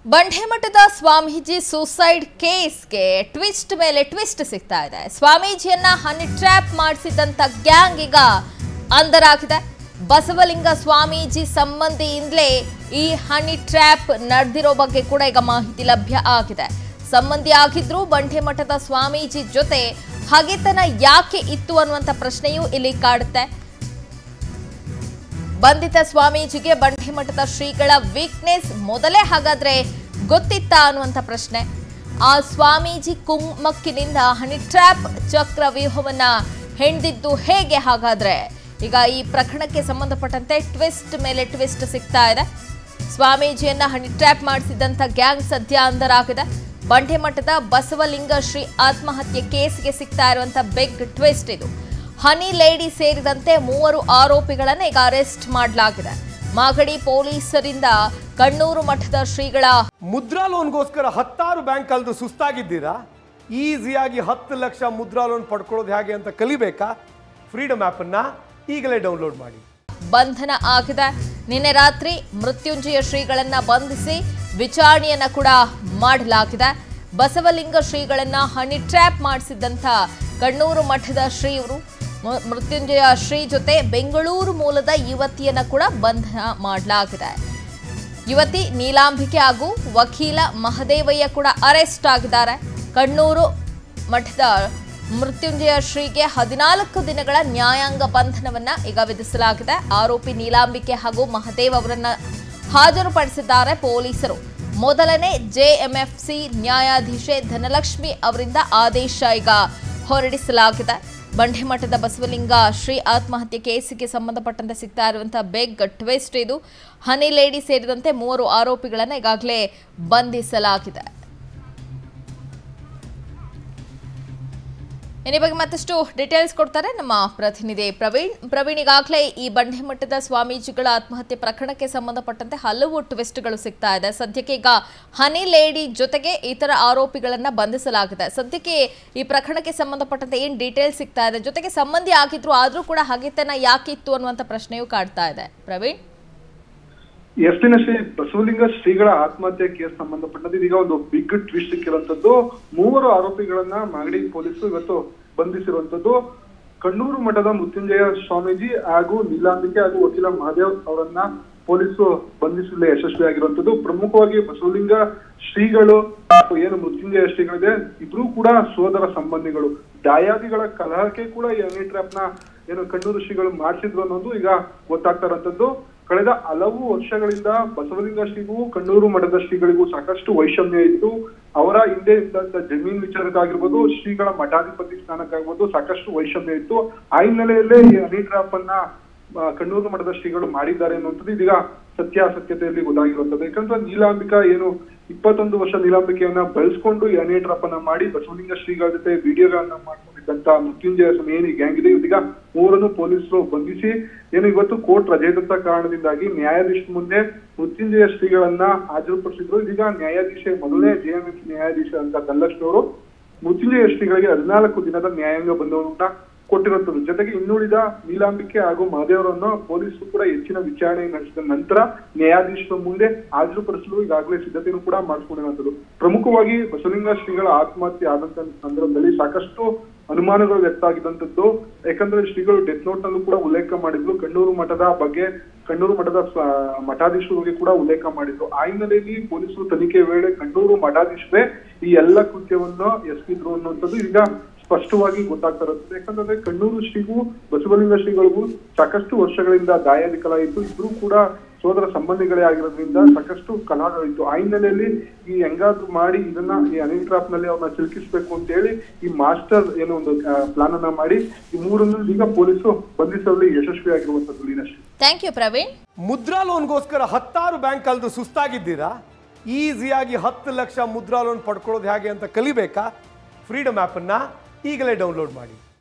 ಬಂಡೆಮಠದ Swamiji suicide ಕೇಸ್ಗೆ twist ಮೇಲೆ twist ಸಿಗ್ತಾ ಇದೆ ಸ್ವಾಮೀಜಿಯನ್ನ ಹನಿ ಟ್ರ್ಯಾಪ್ ಮಾಡಿಸಿದಂತ ಗ್ಯಾಂಗ್ ಈಗ ಅಂದರಾಗಿದೆ ಬಸವಲಿಂಗ ಸ್ವಾಮೀಜಿ ಸಂಬಂಧಿಯಿಂದಲೇ ಈ ಹನಿ ಟ್ರ್ಯಾಪ್ ನಡೆದಿರೋ ಬಗ್ಗೆ ಕೂಡ ಈಗ ಮಾಹಿತಿ ಲಭ್ಯ ಆಗಿದೆ ಸಂಬಂಧಿ ಆಗಿದ್ರು ಬಂಡೆಮಠದ ಸ್ವಾಮೀಜಿ ಜೊತೆ ಹಗೆತನ ಯಾಕೆ ಇತ್ತು ಅನ್ನುವಂಥ ಪ್ರಶ್ನೆಯೂ ಇಲ್ಲಿ ಕಾಡುತ್ತೆ ಬಂಧಿತ ಸ್ವಾಮೀಜಿಗೆ ಬಂಡೆಮಠದ ಶ್ರೀಗಳ ವೀಕ್ನೆಸ್ ಮೊದಲೇ ಹಾಗಾದ್ರೆ ಗೊತ್ತಿತ್ತಾ ಅನ್ನುವಂಥ ಪ್ರಶ್ನೆ ಆ ಸ್ವಾಮೀಜಿ ಕುಮ್ಮಕ್ಕಿನಿಂದ ಹನಿ ಟ್ರ್ಯಾಪ್ ಚಕ್ರ ವ್ಯೂಹವನ್ನ ಹೆಣ್ದಿದ್ದು ಹೇಗೆ ಹಾಗಾದ್ರೆ ಈಗ ಈ ಪ್ರಕರಣಕ್ಕೆ ಸಂಬಂಧಪಟ್ಟಂತೆ ಟ್ವಿಸ್ಟ್ ಮೇಲೆ ಟ್ವಿಸ್ಟ್ ಸಿಗ್ತಾ ಇದೆ ಸ್ವಾಮೀಜಿಯನ್ನ ಹನಿ ಟ್ರ್ಯಾಪ್ ಮಾಡಿಸಿದಂಥ ಗ್ಯಾಂಗ್ ಸದ್ಯ ಅಂದರಾಗಿದೆ ಬಂಡೆಮಠದ ಬಸವಲಿಂಗ ಶ್ರೀ ಆತ್ಮಹತ್ಯೆ ಕೇಸ್ಗೆ ಸಿಗ್ತಾ ಇರುವಂತ ಬಿಗ್ ಟ್ವಿಸ್ಟ್ ಇದು ಹನಿ ಲೇಡಿ ಸೇರಿದಂತೆ ಮೂವರು ಆರೋಪಿಗಳನ್ನ ಈಗ ಅರೆಸ್ಟ್ ಮಾಡಲಾಗಿದೆ ಮಾಗಡಿ ಪೊಲೀಸರಿಂದ ಕಣ್ಣೂರು ಮಠದ ಶ್ರೀಗಳ ಮುದ್ರಾ ಲೋನ್ಗೋಸ್ಕರ ಹತ್ತಾರು ಬ್ಯಾಂಕ್ ಕಳೆದು ಸುಸ್ತಾಗಿದ್ದೀರಾ ಈಸಿಯಾಗಿ ಹತ್ತು ಲಕ್ಷ ಮುದ್ರಾ ಲೋನ್ ಪಡ್ಕೊಳ್ಳೋದು ಹೇಗೆ ಅಂತ ಕಲಿಬೇಕಾ ಫ್ರೀಡಮ್ ಆ್ಯಪನ್ನು ಈಗಲೇ ಡೌನ್ಲೋಡ್ ಮಾಡಿ ಬಂಧನ ಆಗಿದೆ ನಿನ್ನೆ ರಾತ್ರಿ ಮೃತ್ಯುಂಜಯ ಶ್ರೀಗಳನ್ನ ಬಂಧಿಸಿ ವಿಚಾರಣೆಯನ್ನ ಕೂಡ ಮಾಡಲಾಗಿದೆ ಬಸವಲಿಂಗ ಶ್ರೀಗಳನ್ನ ಹನಿ ಟ್ರ್ಯಾಪ್ ಮಾಡಿಸಿದ್ದಂಥ ಕಣ್ಣೂರು ಮಠದ ಶ್ರೀಯವರು ಮ- ಮೃತ್ಯುಂಜಯ ಶ್ರೀ ಜೊತೆ ಬೆಂಗಳೂರು ಮೂಲದ ಯುವತಿಯನ್ನ ಕೂಡ ಬಂಧನ ಮಾಡಲಾಗಿದೆ ಯುವತಿ ನೀಲಾಂಬಿಕೆ ಹಾಗೂ ವಕೀಲ ಮಹದೇವಯ್ಯ ಕೂಡ ಅರೆಸ್ಟ್ ಆಗಿದ್ದಾರೆ ಕಣ್ಣೂರು ಮಠದ ಮೃತ್ಯುಂಜಯ ಶ್ರೀಗೆ ಹದಿನಾಲ್ಕು ದಿನಗಳ ನ್ಯಾಯಾಂಗ ಬಂಧನವನ್ನ ಈಗ ವಿಧಿಸಲಾಗಿದೆ ಆರೋಪಿ ನೀಲಾಂಬಿಕೆ ಹಾಗೂ ಮಹದೇವ್ ಅವರನ್ನ ಹಾಜರುಪಡಿಸಿದ್ದಾರೆ ಪೊಲೀಸರು ಮೊದಲನೇ ಜೆಎಂಎಫ್ಸಿ ನ್ಯಾಯಾಧೀಶೆ ಧನಲಕ್ಷ್ಮಿ ಅವರಿಂದ ಆದೇಶ ಈಗ ಹೊರಡಿಸಲಾಗಿದೆ ಬಂಡೆಮಠದ ಬಸವಲಿಂಗ ಶ್ರೀ ಆತ್ಮಹತ್ಯೆ ಕೇಸಿಗೆ ಸಂಬಂಧಪಟ್ಟಂತೆ ಸಿಗ್ತಾ ಇರುವಂತಹ ಬೆಗ್ ಟ್ವಿಸ್ಟ್ ಇದು ಹನಿ ಲೇಡಿ ಸೇರಿದಂತೆ ಮೂವರು ಆರೋಪಿಗಳನ್ನು ಈಗಾಗಲೇ ಬಂಧಿಸಲಾಗಿದೆ ಇನ್ನು ಈ ಬಗ್ಗೆ ಮತ್ತಷ್ಟು ಡೀಟೇಲ್ಸ್ ಕೊಡ್ತಾರೆ ನಮ್ಮ ಪ್ರತಿನಿಧಿ ಪ್ರವೀಣ್ ಪ್ರವೀಣ್ ಈಗಾಗಲೇ ಈ ಬಂಡೆಮಠದ ಸ್ವಾಮೀಜಿಗಳ ಆತ್ಮಹತ್ಯೆ ಪ್ರಕರಣಕ್ಕೆ ಸಂಬಂಧಪಟ್ಟಂತೆ ಹಲವು ಟ್ವಿಸ್ಟ್ಗಳು ಸಿಗ್ತಾ ಇದೆ ಸದ್ಯಕ್ಕೆ ಈಗ ಹನಿ ಲೇಡಿ ಜೊತೆಗೆ ಇತರ ಆರೋಪಿಗಳನ್ನ ಬಂಧಿಸಲಾಗಿದೆ ಸದ್ಯಕ್ಕೆ ಈ ಪ್ರಕರಣಕ್ಕೆ ಸಂಬಂಧಪಟ್ಟಂತೆ ಏನ್ ಡೀಟೇಲ್ಸ್ ಸಿಗ್ತಾ ಇದೆ ಜೊತೆಗೆ ಸಂಬಂಧಿ ಆಗಿದ್ರು ಆದ್ರೂ ಕೂಡ ಹಗೆತನ ಯಾಕಿತ್ತು ಅನ್ನುವಂಥ ಪ್ರಶ್ನೆಯೂ ಕಾಡ್ತಾ ಇದೆ ಪ್ರವೀಣ್ ಎಷ್ಟಿನ ಶ್ರೀ ಬಸವಲಿಂಗ ಶ್ರೀಗಳ ಆತ್ಮಹತ್ಯೆ ಕೇಸ್ ಸಂಬಂಧಪಟ್ಟಂತೆ ಇದೀಗ ಒಂದು ಬಿಗ್ ಟ್ವಿಸ್ಟ್ ಸಿಕ್ಕಿರುವಂತದ್ದು ಮೂವರು ಆರೋಪಿಗಳನ್ನ ಮಾಗಡಿ ಪೊಲೀಸರು ಇವತ್ತು ಬಂಧಿಸಿರುವಂತದ್ದು ಕಣ್ಣೂರು ಮಠದ ಮೃತ್ಯುಂಜಯ ಸ್ವಾಮೀಜಿ ಹಾಗೂ ನೀಲಾಂಬಿಕೆ ಹಾಗೂ ವಕೀಲ ಮಹಾದೇವ್ ಅವರನ್ನ ಪೊಲೀಸರು ಬಂಧಿಸಲು ಯಶಸ್ವಿಯಾಗಿರುವಂತದ್ದು ಪ್ರಮುಖವಾಗಿ ಬಸವಲಿಂಗ ಶ್ರೀಗಳು ಹಾಗೂ ಏನು ಮೃತ್ಯುಂಜಯ ಶ್ರೀಗಳಿದೆ ಇಬ್ರು ಕೂಡ ಸೋದರ ಸಂಬಂಧಿಗಳು ದಾಯಾದಿಗಳ ಕಲಹಕ್ಕೆ ಕೂಡ ಈ ಹನಿ ಟ್ರ್ಯಾಪ್ ನ ಏನು ಕಣ್ಣೂರು ಶ್ರೀಗಳು ಮಾಡಿಸಿದ್ರು ಅನ್ನೋದು ಈಗ ಗೊತ್ತಾಗ್ತಾ ಇರೋಂಥದ್ದು ಕಳೆದ ಹಲವು ವರ್ಷಗಳಿಂದ ಬಸವಲಿಂಗ ಶ್ರೀಗೂ ಕಣ್ಣೂರು ಮಠದ ಶ್ರೀಗಳಿಗೂ ಸಾಕಷ್ಟು ವೈಷಮ್ಯ ಇತ್ತು ಅವರ ಹಿಂದೆ ಇದ್ದಂತ ಜಮೀನ್ ವಿಚಾರಕ್ಕಾಗಿರ್ಬೋದು ಶ್ರೀಗಳ ಮಠಾಧಿಪತಿ ಸ್ಥಾನಕ್ಕಾಗಿರ್ಬೋದು ಸಾಕಷ್ಟು ವೈಷಮ್ಯ ಇತ್ತು ಆ ಹಿನ್ನೆಲೆಯಲ್ಲೇ ಈ ಹನಿ ಟ್ರಾಪ್ ಅನ್ನ ಆ, ಕಣ್ಣೂರು ಮಠದ ಶ್ರೀಗಳು ಮಾಡಿದ್ದಾರೆ ಅನ್ನುವಂಥದ್ದು ಇದೀಗ ಸತ್ಯಾಸತ್ಯತೆಯಲ್ಲಿ ಗೊತ್ತಾಗಿರುವಂತದ್ದು ಯಾಕಂದ್ರೆ ನೀಲಾಂಬಿಕಾ ಏನು ಇಪ್ಪತ್ತೊಂದು ವರ್ಷ ನೀಲಾಂಬಿಕೆಯನ್ನ ಬೆಳೆಸ್ಕೊಂಡು ಈ ಹನಿ ಟ್ರಾಪ್ ಅನ್ನ ಮಾಡಿ ಬಸವಲಿಂಗ ಶ್ರೀಗಳ ಜೊತೆ ವಿಡಿಯೋಗಳನ್ನ ಮಾಡ್ಕೊಂಡಿದ್ದಂತ ಮೃತ್ಯುಂಜಯ ಸ್ವಾಮಿ ಏನು ಈ ಗ್ಯಾಂಗ್ ಇದೆ ಇದೀಗ ಮೂವರನ್ನು ಪೊಲೀಸರು ಬಂಧಿಸಿ ಏನು ಇವತ್ತು ಕೋರ್ಟ್ ರಜೆ ಇದ್ದಂತ ಕಾರಣದಿಂದಾಗಿ ನ್ಯಾಯಾಧೀಶ ಮುಂದೆ ಮೃತ್ಯುಂಜಯ ಶ್ರೀಗಳನ್ನ ಹಾಜರುಪಡಿಸಿದ್ರು ಇದೀಗ ನ್ಯಾಯಾಧೀಶ ಮೊದಲನೇ ಜೆಎಂಎಫ್ ನ್ಯಾಯಾಧೀಶ ಅಂತ ಧನಲಕ್ಷ್ಮಿ ಅವರು ಮೃತ್ಯುಂಜಯ ಶ್ರೀಗಳಿಗೆ ಹದಿನಾಲ್ಕು ದಿನದ ನ್ಯಾಯಾಂಗ ಬಂಧನವನ್ನ ಕೊಟ್ಟಿರುವಂತದ್ದು ಜೊತೆಗೆ ಇನ್ನುಳಿದ ನೀಲಾಂಬಿಕೆ ಹಾಗೂ ಮಹದೇವರನ್ನು ಪೊಲೀಸರು ಕೂಡ ಹೆಚ್ಚಿನ ವಿಚಾರಣೆ ನಡೆಸಿದ ನಂತರ ನ್ಯಾಯಾಧೀಶರ ಮುಂದೆ ಹಾಜರುಪಡಿಸಲು ಈಗಾಗಲೇ ಸಿದ್ಧತೆಯನ್ನು ಕೂಡ ಮಾಡಿಕೊಂಡಿರುವಂತದ್ದು ಪ್ರಮುಖವಾಗಿ ಬಸವಲಿಂಗ ಶ್ರೀಗಳ ಆತ್ಮಹತ್ಯೆ ಆದಂತ ಸಂದರ್ಭದಲ್ಲಿ ಸಾಕಷ್ಟು ಅನುಮಾನಗಳು ವ್ಯಕ್ತ ಆಗಿದ್ದಂಥದ್ದು ಯಾಕಂದ್ರೆ ಶ್ರೀಗಳು ಡೆತ್ ನೋಟ್ ನಲ್ಲೂ ಕೂಡ ಉಲ್ಲೇಖ ಮಾಡಿದ್ರು ಕಣ್ಣೂರು ಮಠದ ಬಗ್ಗೆ ಕಣ್ಣೂರು ಮಠದ ಸ್ವ- ಮಠಾಧೀಶರ ಬಗ್ಗೆ ಕೂಡ ಉಲ್ಲೇಖ ಮಾಡಿದ್ರು ಆ ಹಿನ್ನೆಲೆಯಲ್ಲಿ ಪೊಲೀಸರು ತನಿಖೆ ವೇಳೆ ಕಣ್ಣೂರು ಮಠಾಧೀಶರೇ ಈ ಎಲ್ಲ ಕೃತ್ಯವನ್ನು ಎಸಗಿದ್ರು ಅನ್ನುವಂಥದ್ದು ಈಗ ಸ್ಪಷ್ಟವಾಗಿ ಗೊತ್ತಾಗ್ತಾ ಇರುತ್ತೆ ಯಾಕಂದ್ರೆ ಕಣ್ಣೂರು ಶ್ರೀಗೂ ಬಸವಲಿಂಗ ಶ್ರೀಗಳಿಗೂ ಸಾಕಷ್ಟು ವರ್ಷಗಳಿಂದ ದಾಯಾದಿ ಕಲಾ ಇತ್ತು ಇಬ್ರು ಕೂಡ ಸೋದರ ಸಂಬಂಧಿಗಳೇ ಆಗಿರೋದ್ರಿಂದ ಸಾಕಷ್ಟು ಕಲಹಗಳಿತ್ತು ಆ ಹಿನ್ನೆಲೆಯಲ್ಲಿ ಈ ಹೆಂಗಾದ್ರೂ ಮಾಡಿ ಇದನ್ನ ಈ ಅನಿಲ್ ಟ್ರಾಪ್ ನಲ್ಲಿ ಅವ್ರನ್ನ ಸಿಲುಕಿಸ್ಬೇಕು ಅಂತ ಹೇಳಿ ಈ ಮಾಸ್ಟರ್ ಏನೋ ಒಂದು ಪ್ಲಾನ್ ಅನ್ನ ಮಾಡಿ ಈ ಮೂರನ್ನು ಈಗ ಪೊಲೀಸರು ಬಂಧಿಸುವಲ್ಲಿ ಯಶಸ್ವಿಯಾಗಿರುವಂತದ್ದು ಲೀನಶ್ರೀ ಥ್ಯಾಂಕ್ ಯು ಪ್ರವೀಣ್ ಮುದ್ರಾ ಲೋನ್ಗೋಸ್ಕರ ಹತ್ತಾರು ಬ್ಯಾಂಕ್ ಕಳೆದು ಸುಸ್ತಾಗಿದ್ದೀರಾ ಈಸಿಯಾಗಿ ಹತ್ತು ಲಕ್ಷ ಮುದ್ರಾ ಲೋನ್ ಪಡ್ಕೊಳ್ಳೋದು ಹೇಗೆ ಅಂತ ಕಲಿಬೇಕಾ ಫ್ರೀಡಮ್ ಆ್ಯಪನ್ನು ಈಗಲೇ ಡೌನ್ಲೋಡ್ ಮಾಡಿ